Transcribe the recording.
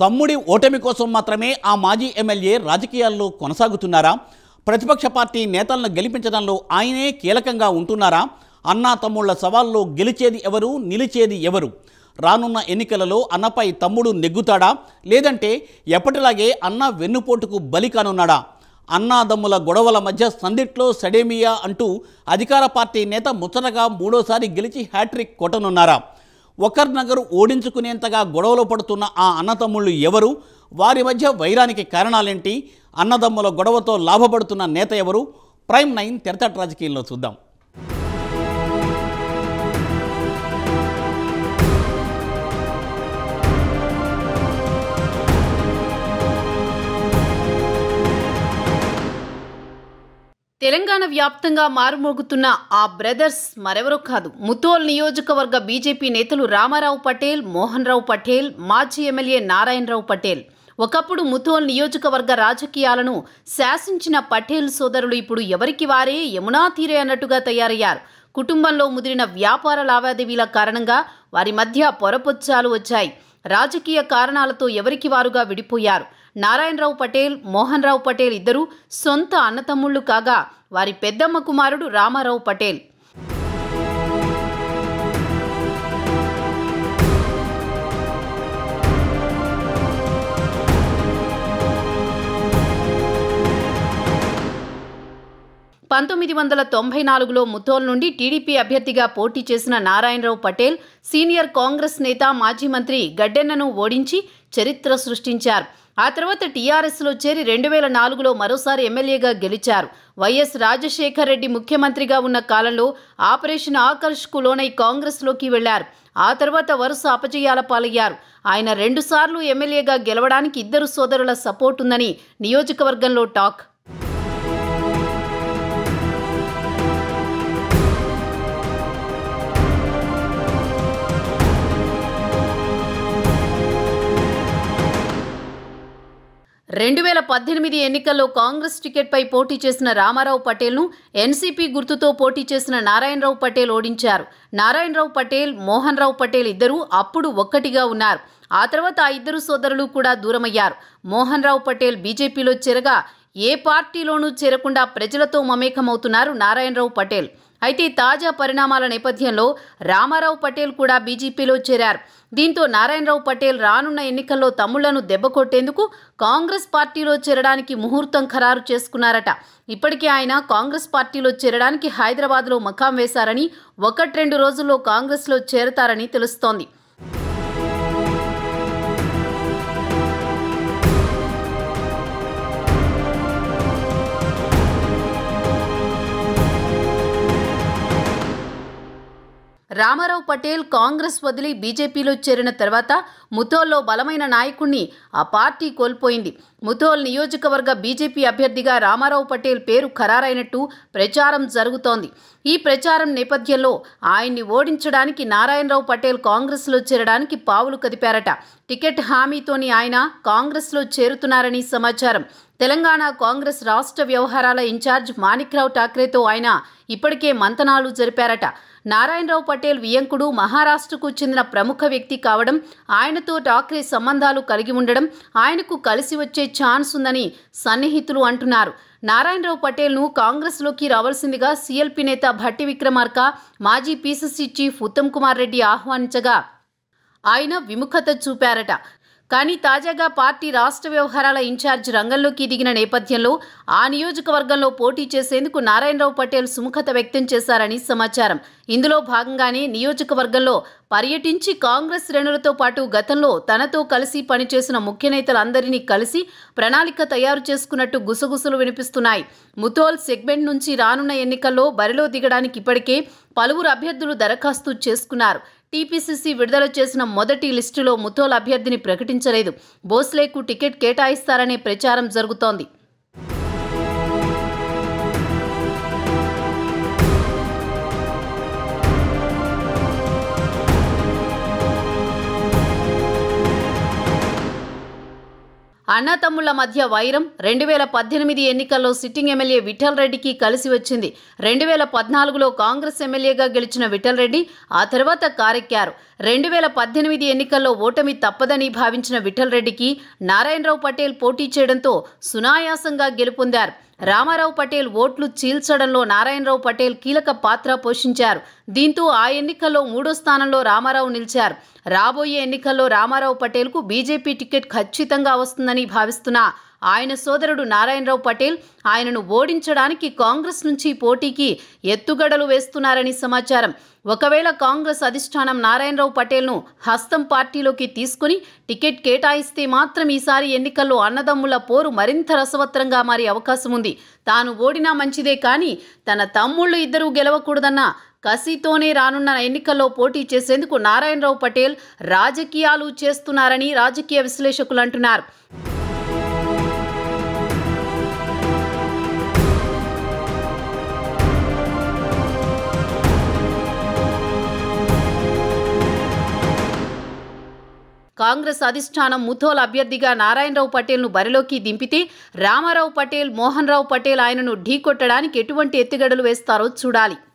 తమ్ముడి ఓటమి కోసం మాత్రమే ఆ మాజీ ఎమ్మెల్యే రాజకీయాల్లో కొనసాగుతున్నారా ప్రతిపక్ష పార్టీ నేతలను గెలిపించడంలో ఆయనే కీలకంగా ఉంటున్నారా అన్నా తమ్ముళ్ల సవాల్లో గెలిచేది ఎవరు నిలిచేది ఎవరు రానున్న ఎన్నికలలో అన్నపై తమ్ముడు నెగ్గుతాడా లేదంటే ఎప్పటిలాగే అన్న వెన్నుపోటుకు బలి కానున్నాడా అన్నాదమ్ముల గొడవల మధ్య సందిట్లో సడేమియా అంటూ అధికార పార్టీ నేత ముచ్చటగా మూడోసారి గెలిచి హ్యాట్రిక్ కొట్టనున్నారా ఒకరినొకరు ఓడించుకునేంతగా గొడవలు పడుతున్న ఆ అన్నతమ్ముళ్ళు ఎవరు వారి మధ్య వైరానికి కారణాలేంటి అన్నదమ్ముల గొడవతో లాభపడుతున్న నేత ఎవరు ప్రైమ్ నైన్ తెరతట రాజకీయంలో చూద్దాం తెలంగాణ వ్యాప్తంగా మారుమోగుతున్న ఆ బ్రదర్స్ మరెవరో కాదు ముతోల్ నియోజకవర్గ బీజేపీ నేతలు రామారావు పటేల్ మోహన్ రావు పటేల్ మాజీ ఎమ్మెల్యే నారాయణరావు పటేల్ ఒకప్పుడు ముతోల్ నియోజకవర్గ రాజకీయాలను శాసించిన పటేల్ సోదరులు ఇప్పుడు ఎవరికి వారే యమునా తీరే అన్నట్టుగా తయారయ్యారు కుటుంబంలో ముదిరిన వ్యాపార లావాదేవీల కారణంగా వారి మధ్య పొరపొచ్చాలు వచ్చాయి రాజకీయ కారణాలతో ఎవరికి వారుగా విడిపోయారు నారాయణరావు పటేల్ మోహన్ రావు పటేల్ ఇద్దరు సొంత అన్నతమ్ముళ్లు కాగా వారి పెద్దమ్మ కుమారుడు రామారావు పటేల్ పంతొమ్మిది వందల తొంభై నాలుగులో ముథోల్ నుండి టీడీపీ అభ్యర్థిగా పోటీ చేసిన నారాయణరావు పటేల్ సీనియర్ కాంగ్రెస్ నేత మాజీ మంత్రి గడ్డెన్నను ఓడించి చరిత్ర సృష్టించారు ఆ తర్వాత టీఆర్ఎస్లో చేరి రెండు వేల నాలుగులో మరోసారి ఎమ్మెల్యేగా గెలిచారు వైఎస్ రాజశేఖర్ రెడ్డి ముఖ్యమంత్రిగా ఉన్న కాలంలో ఆపరేషన్ ఆకర్ష్కు లోనై కాంగ్రెస్లోకి వెళ్లారు ఆ తర్వాత వరుస అపజయాల పాలయ్యారు ఆయన రెండుసార్లు ఎమ్మెల్యేగా గెలవడానికి ఇద్దరు సోదరుల సపోర్ట్ ఉందని నియోజకవర్గంలో టాక్ రెండు వేల పద్దెనిమిది ఎన్నికల్లో కాంగ్రెస్ టికెట్పై పోటీ చేసిన రామారావు పటేల్ను ఎన్సీపీ గుర్తుతో పోటీ చేసిన నారాయణరావు పటేల్ ఓడించారు నారాయణరావు పటేల్ మోహన్ రావు పటేల్ ఇద్దరూ అప్పుడు ఒక్కటిగా ఉన్నారు ఆ తర్వాత ఆ ఇద్దరు సోదరులు కూడా దూరమయ్యారు మోహన్ రావు పటేల్ బీజేపీలో చేరగా ఏ పార్టీలోనూ చేరకుండా ప్రజలతో మమేకమవుతున్నారు నారాయణరావు పటేల్ అయితే తాజా పరిణామాల నేపథ్యంలో రామారావు పటేల్ కూడా బీజేపీలో చేరారు దీంతో నారాయణరావు పటేల్ రానున్న ఎన్నికల్లో తమ్ముళ్లను దెబ్బకొట్టేందుకు కాంగ్రెస్ పార్టీలో చేరడానికి ముహూర్తం ఖరారు చేసుకున్నారట ఇప్పటికే ఆయన కాంగ్రెస్ పార్టీలో చేరడానికి హైదరాబాద్లో మకాం వేశారని ఒకటి రెండు రోజుల్లో కాంగ్రెస్లో చేరతారని తెలుస్తోంది రామారావు పటేల్ కాంగ్రెస్ వదిలి బీజేపీలో చేరిన తర్వాత ముథోల్లో బలమైన నాయకుణ్ణి ఆ పార్టీ కోల్పోయింది ముథోల్ నియోజకవర్గ బీజేపీ అభ్యర్థిగా రామారావు పటేల్ పేరు ఖరారైనట్టు ప్రచారం జరుగుతోంది ఈ ప్రచారం నేపథ్యంలో ఆయన్ని ఓడించడానికి నారాయణరావు పటేల్ కాంగ్రెస్లో చేరడానికి పావులు కదిపారట టికెట్ హామీతోని ఆయన కాంగ్రెస్లో చేరుతున్నారని సమాచారం తెలంగాణ కాంగ్రెస్ రాష్ట్ర వ్యవహారాల ఇన్ఛార్జ్ మాణిక్రావు ఠాక్రేతో ఆయన ఇప్పటికే మంతనాలు జరిపారట నారాయణరావు పటేల్ వియంకుడు మహారాష్ట్రకు చెందిన ప్రముఖ వ్యక్తి కావడం ఆయనతో ఠాక్రే సంబంధాలు కలిగి ఉండడం ఆయనకు కలిసి వచ్చే ఛాన్స్ ఉందని సన్నిహితులు అంటున్నారు నారాయణరావు పటేల్ను కాంగ్రెస్లోకి రావాల్సిందిగా సీఎల్పీ నేత భట్టి విక్రమార్క మాజీ పీసీసీ చీఫ్ ఉత్తమ్ కుమార్ రెడ్డి ఆహ్వానించగా ఆయన విముఖత చూపారట కానీ తాజాగా పార్టీ రాష్ట్ర వ్యవహారాల ఇన్ఛార్జ్ రంగంలోకి దిగిన నేపథ్యంలో ఆ నియోజకవర్గంలో పోటీ చేసేందుకు నారాయణరావు పటేల్ సుముఖత వ్యక్తం చేశారని సమాచారం ఇందులో భాగంగానే నియోజకవర్గంలో పర్యటించి కాంగ్రెస్ శ్రేణులతో పాటు గతంలో తనతో కలిసి పనిచేసిన ముఖ్య నేతలందరినీ కలిసి ప్రణాళిక తయారు చేసుకున్నట్టు గుసగుసలు వినిపిస్తున్నాయి ముథోల్ సెగ్మెంట్ నుంచి రానున్న ఎన్నికల్లో బరిలో దిగడానికి ఇప్పటికే పలువురు అభ్యర్థులు దరఖాస్తు చేసుకున్నారు టీపీసీసీ విడుదల చేసిన మొదటి లిస్టులో ముథోల్ అభ్యర్థిని ప్రకటించలేదు బోస్లేకు టికెట్ కేటాయిస్తారనే ప్రచారం జరుగుతోంది అన్నతమ్ముళ్ల మధ్య వైరం రెండు వేల పద్దెనిమిది ఎన్నికల్లో సిట్టింగ్ ఎమ్మెల్యే విఠల్ రెడ్డికి కలిసి వచ్చింది రెండు వేల పద్నాలుగులో కాంగ్రెస్ ఎమ్మెల్యేగా గెలిచిన విఠల్ రెడ్డి ఆ తర్వాత కారెక్కారు రెండు వేల పద్దెనిమిది ఎన్నికల్లో ఓటమి తప్పదని భావించిన విఠల్ రెడ్డికి నారాయణరావు పటేల్ పోటీ చేయడంతో సునాయాసంగా గెలుపొందారు రామారావు పటేల్ ఓట్లు చీల్చడంలో నారాయణరావు పటేల్ కీలక పాత్ర పోషించారు దీంతో ఆ ఎన్నికల్లో మూడో స్థానంలో రామారావు నిలిచారు రాబోయే ఎన్నికల్లో రామారావు పటేల్కు బీజేపీ టికెట్ ఖచ్చితంగా వస్తుందని భావిస్తున్న ఆయన సోదరుడు నారాయణరావు పటేల్ ఆయనను ఓడించడానికి కాంగ్రెస్ నుంచి పోటీకి ఎత్తుగడలు వేస్తున్నారని సమాచారం ఒకవేళ కాంగ్రెస్ అధిష్టానం నారాయణరావు పటేల్ను హస్తం పార్టీలోకి తీసుకుని టికెట్ కేటాయిస్తే మాత్రం ఈసారి ఎన్నికల్లో అన్నదమ్ముల పోరు మరింత రసవత్రంగా మారే అవకాశం ఉంది తాను ఓడినా మంచిదే కానీ తన తమ్ముళ్ళు ఇద్దరూ గెలవకూడదన్న కసితోనే రానున్న ఎన్నికల్లో పోటీ చేసేందుకు నారాయణరావు పటేల్ రాజకీయాలు చేస్తున్నారని రాజకీయ విశ్లేషకులు అంటున్నారు కాంగ్రెస్ అధిష్టానం ముథోల్ అభ్యర్థిగా నారాయణరావు పటేల్ను బరిలోకి దింపితే రామారావు పటేల్ మోహన్ రావు పటేల్ ఆయనను ఢీకొట్టడానికి ఎటువంటి ఎత్తుగడలు వేస్తారో చూడాలి